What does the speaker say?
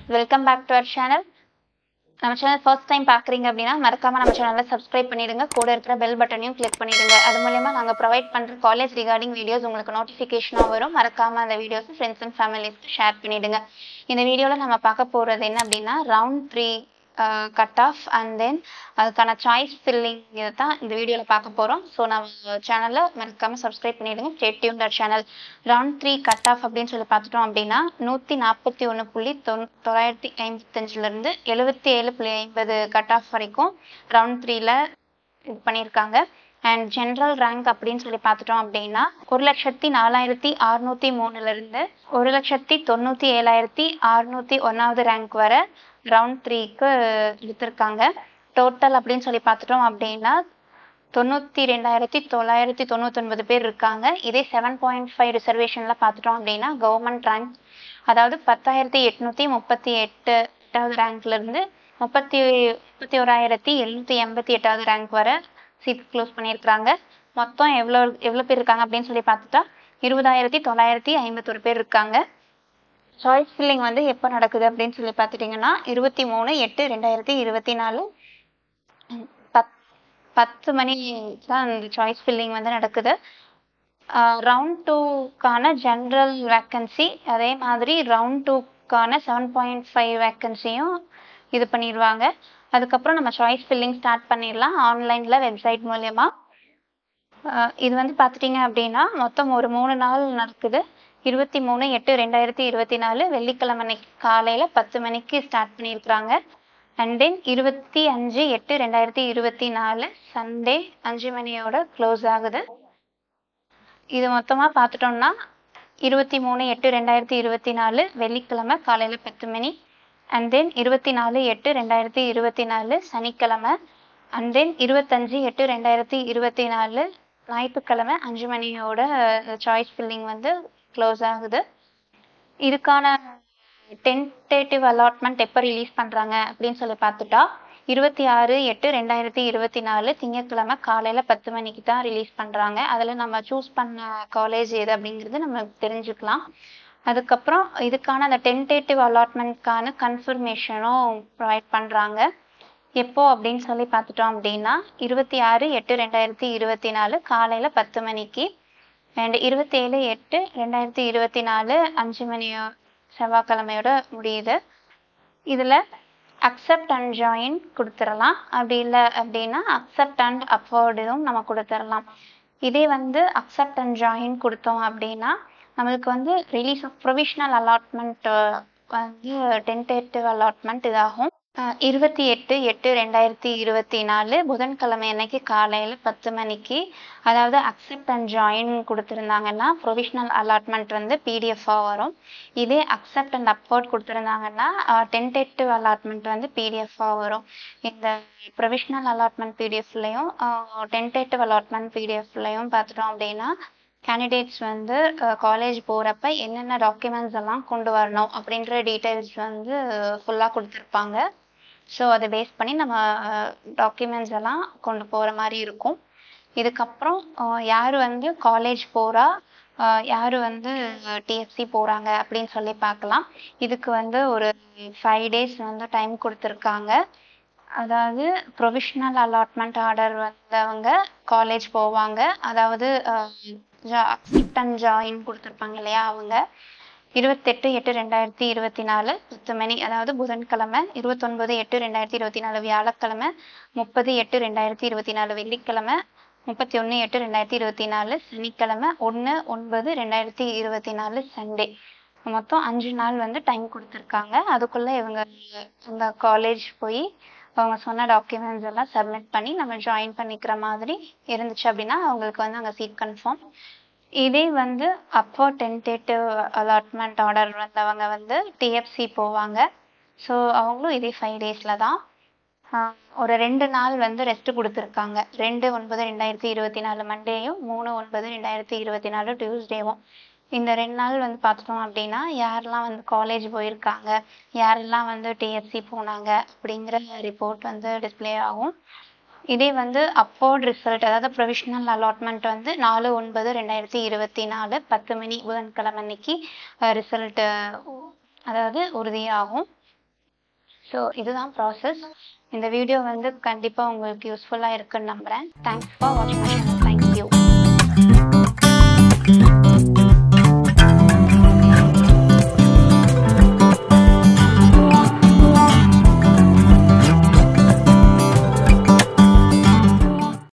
welcome back to our channel நம்ம channel first time பார்க்குறீங்க அப்படின்னா மறக்காம நம்ம சேனலை சப்ஸ்கிரைப் பண்ணிடுங்க கூட இருக்கிற பெல் பட்டனையும் கிளிக் பண்ணிடுங்க அது மூலயமா நாங்கள் ப்ரொவைட் பண்ணுற காலேஜ் ரிகார்டிங் வீடியோஸ் உங்களுக்கு நோட்டிஃபிகேஷனாக வரும் மறக்காம அந்த வீடியோஸ் ஃப்ரெண்ட்ஸ் அண்ட் ஃபேமிலிஸ்க்கு ஷேர் பண்ணிடுங்க இந்த வீடியோவில் நம்ம பார்க்க போகிறது என்ன அப்படின்னா round three cut off and then அதுக்கான சாய்ஸ் ஃபில்லிங் இதை தான் இந்த வீடியோவில் பார்க்க போகிறோம் ஸோ நம்ம சேனலை மறக்காமல் சப்ஸ்கிரைப் பண்ணிடுங்க stay tuned that channel round three cut off அப்படின்னு சொல்லி பார்த்துட்டோம் அப்படின்னா நூற்றி நாற்பத்தி ஒன்று புள்ளி தொண் தொள்ளாயிரத்தி ஐம்பத்தஞ்சிலேருந்து எழுபத்தி ஏழு புள்ளி ஐம்பது கட் ஆஃப் வரைக்கும் ரவுண்ட் த்ரீல இது பண்ணியிருக்காங்க அண்ட் ஜென்ரல் ரேங்க் அப்படின்னு சொல்லி பார்த்துட்டோம் அப்படின்னா ஒரு லட்சத்தி நாலாயிரத்தி அறுநூத்தி மூணுல இருந்து ஒரு லட்சத்தி தொண்ணூத்தி ஏழாயிரத்தி அறுநூத்தி ஒன்னாவது ரேங்க் வர ரவுண்ட் த்ரீக்கு எடுத்திருக்காங்க டோட்டல் அப்படின்னு சொல்லி பார்த்துட்டோம் அப்படின்னா தொண்ணூற்றி ரெண்டாயிரத்தி தொள்ளாயிரத்தி தொண்ணூத்தொன்பது பேர் இருக்காங்க இதே செவன் பாயிண்ட் ஃபைவ் ரிசர்வேஷனில் பார்த்துட்டோம் அப்படின்னா கவர்மெண்ட் ரேங்க் அதாவது பத்தாயிரத்தி எட்நூற்றி முப்பத்தி எட்டு எட்டாவது ரேங்க்லேருந்து முப்பத்தி முப்பத்தி ஓராயிரத்தி எழுநூற்றி எண்பத்தி எட்டாவது ரேங்க் வர சீட் க்ளோஸ் பண்ணியிருக்கிறாங்க மொத்தம் எவ்வளோ எவ்வளோ பேர் இருக்காங்க அப்படின்னு சொல்லி பார்த்துட்டா இருபதாயிரத்தி தொள்ளாயிரத்தி ஐம்பத்தொரு பேர் இருக்காங்க சாய்ஸ் ஃபில்லிங் வந்து எப்போ நடக்குது அப்படின்னு சொல்லி பார்த்துட்டிங்கன்னா இருபத்தி மூணு எட்டு ரெண்டாயிரத்தி இருபத்தி நாலு பத் பத்து மணி தான் இந்த சாய்ஸ் ஃபில்லிங் வந்து நடக்குது ரவுண்ட் டூக்கான ஜென்ரல் வேக்கன்சி அதே மாதிரி ரவுண்ட் டூக்கான செவன் பாயிண்ட் ஃபைவ் வேக்கன்சியும் இது பண்ணிடுவாங்க அதுக்கப்புறம் நம்ம சாய்ஸ் ஃபில்லிங் ஸ்டார்ட் பண்ணிடலாம் ஆன்லைனில் வெப்சைட் மூலயமா இது வந்து பார்த்துட்டிங்க அப்படின்னா மொத்தம் ஒரு மூணு நாள் நடக்குது இருபத்தி மூணு எட்டு ரெண்டாயிரத்தி இருபத்தி நாலு வெள்ளிக்கிழமை அன்னைக்கு காலையில் பத்து மணிக்கு ஸ்டார்ட் பண்ணியிருக்கிறாங்க அண்ட் தென் இருபத்தி அஞ்சு எட்டு ரெண்டாயிரத்தி இருபத்தி நாலு சண்டே அஞ்சு மணியோட க்ளோஸ் ஆகுது இது மொத்தமாக பார்த்துட்டோம்னா இருபத்தி மூணு எட்டு ரெண்டாயிரத்தி இருபத்தி நாலு வெள்ளிக்கிழமை காலையில் பத்து மணி அண்ட் தென் இருபத்தி நாலு எட்டு ரெண்டாயிரத்தி இருபத்தி நாலு சனிக்கிழமை அண்ட் தென் இருபத்தஞ்சு எட்டு ரெண்டாயிரத்தி இருபத்தி நாலு ஞாயிற்றுக்கிழமை அஞ்சு மணியோட சாய்ஸ் ஃபில்லிங் வந்து க்ளோஸ் ஆகுது இதுக்கான டென்டேட்டிவ் அலாட்மெண்ட் எப்போ ரிலீஸ் பண்ணுறாங்க அப்படின்னு சொல்லி பார்த்துட்டா இருபத்தி ஆறு எட்டு ரெண்டாயிரத்தி இருபத்தி நாலு திங்கட்கிழமை காலையில் பத்து மணிக்கு தான் ரிலீஸ் பண்ணுறாங்க அதில் நம்ம சூஸ் பண்ண காலேஜ் எது அப்படிங்கிறது நம்ம தெரிஞ்சுக்கலாம் அதுக்கப்புறம் இதுக்கான அந்த டென்டேட்டிவ் அலாட்மெண்ட்கான கன்ஃபர்மேஷனும் ப்ரொவைட் பண்ணுறாங்க எப்போ அப்படின்னு சொல்லி பார்த்துட்டோம் அப்படின்னா இருபத்தி ஆறு எட்டு ரெண்டாயிரத்தி இருபத்தி நாலு காலையில் பத்து மணிக்கு அண்ட் இருபத்தேழு எட்டு ரெண்டாயிரத்தி இருபத்தி நாலு அஞ்சு மணியோ செவ்வாய்க்கிழமையோட முடியுது இதில் அக்செப்ட் அண்ட் ஜாயின் கொடுத்துடலாம் அப்படி இல்லை அப்படின்னா அக்செப்ட் அண்ட் அப்வர்டும் நம்ம கொடுத்துடலாம் இதே வந்து அக்செப்ட் அண்ட் ஜாயின் கொடுத்தோம் அப்படின்னா நம்மளுக்கு வந்து ரிலீஸ் ஆஃப் ப்ரொவிஷ்னல் அலாட்மெண்ட் வந்து டென்டேட்டிவ் அலாட்மெண்ட் இதாகும் இருபத்தி எட்டு எட்டு ரெண்டாயிரத்தி இருபத்தி நாலு புதன்கிழமை அன்னைக்கு காலையில் பத்து மணிக்கு அதாவது அக்செப்ட் அண்ட் ஜாயின் கொடுத்துருந்தாங்கன்னா ப்ரொவிஷ்னல் அலாட்மெண்ட் வந்து பிடிஎஃபாக வரும் இதே அக்செப்ட் அண்ட் அப்வர்ட் கொடுத்துருந்தாங்கன்னா டென்டேட்டிவ் அலாட்மெண்ட் வந்து பிடிஎஃபாக வரும் இந்த ப்ரொவிஷ்னல் அலாட்மெண்ட் பிடிஎஃப்லையும் டென்டேட்டிவ் அலாட்மெண்ட் பிடிஎஃப்லையும் பார்த்துட்டோம் அப்படின்னா கேண்டிடேட்ஸ் வந்து காலேஜ் போகிறப்ப என்னென்ன டாக்குமெண்ட்ஸ் எல்லாம் கொண்டு வரணும் அப்படின்ற டீட்டெயில்ஸ் வந்து ஃபுல்லாக கொடுத்துருப்பாங்க ஸோ அதை பேஸ் பண்ணி நம்ம டாக்குமெண்ட்ஸ் எல்லாம் கொண்டு போகிற மாதிரி இருக்கும் இதுக்கப்புறம் யார் வந்து காலேஜ் போகிறா யார் வந்து டிஎஃப்சி போகிறாங்க அப்படின்னு சொல்லி பார்க்கலாம் இதுக்கு வந்து ஒரு ஃபைவ் டேஸ் வந்து டைம் கொடுத்துருக்காங்க அதாவது ப்ரொவிஷ்னல் அலாட்மெண்ட் ஆர்டர் வந்தவங்க காலேஜ் போவாங்க அதாவது அக்செப்ட் அண்ட் ஜாயின் கொடுத்துருப்பாங்க இல்லையா அவங்க இருபத்தெட்டு எட்டு ரெண்டாயிரத்தி இருபத்தி நாலு பத்து மணி அதாவது புதன்கிழமை இருபத்தொன்பது எட்டு ரெண்டாயிரத்தி இருபத்தி நாலு வியாழக்கிழமை முப்பது எட்டு ரெண்டாயிரத்தி இருபத்தி நாலு வெள்ளிக்கிழமை முப்பத்தி ஒன்று எட்டு ரெண்டாயிரத்தி இருபத்தி நாலு சனிக்கிழமை ஒன்று ஒன்பது ரெண்டாயிரத்தி இருபத்தி நாலு சண்டே மொத்தம் அஞ்சு நாள் வந்து டைம் கொடுத்துருக்காங்க அதுக்குள்ளே இவங்க அந்த காலேஜ் போய் அவங்க சொன்ன டாக்குமெண்ட்ஸ் எல்லாம் சப்மிட் பண்ணி நம்ம ஜாயின் பண்ணிக்கிற மாதிரி இருந்துச்சு அப்படின்னா அவங்களுக்கு வந்து அங்கே சீட் கன்ஃபார்ம் இதே வந்து அப்போ டென்டேட்டிவ் அலாட்மெண்ட் ஆர்டர் வந்தவங்க வந்து டிஎஃப்சி போவாங்க ஸோ அவங்களும் இதே ஃபைவ் டேஸில் தான் ஒரு ரெண்டு நாள் வந்து ரெஸ்ட் கொடுத்துருக்காங்க ரெண்டு ஒன்பது ரெண்டாயிரத்தி இருபத்தி நாலு மண்டேயும் மூணு ஒன்பது ரெண்டாயிரத்தி இருபத்தி நாலு டியூஸ்டேவும் இந்த ரெண்டு நாள் வந்து பார்த்துட்டோம் அப்படின்னா யாரெல்லாம் வந்து காலேஜ் போயிருக்காங்க யாரெல்லாம் வந்து டிஎஃப்சி போனாங்க அப்படிங்கிற ரிப்போர்ட் வந்து டிஸ்பிளே ஆகும் இதே வந்து அப்போர்ட் ரிசல்ட் அதாவது ப்ரொவிஷனல் அலாட்மெண்ட் வந்து நாலு ஒன்பது ரெண்டாயிரத்தி இருபத்தி நாலு பத்து மணி புதன்கிழமை அன்னைக்கு ரிசல்ட்டு அதாவது உறுதியாகும் ஸோ இதுதான் ப்ராசஸ் இந்த வீடியோ வந்து கண்டிப்பாக உங்களுக்கு யூஸ்ஃபுல்லாக இருக்குன்னு நம்புகிறேன் தேங்க்ஸ் ஃபார் வாட்சிங்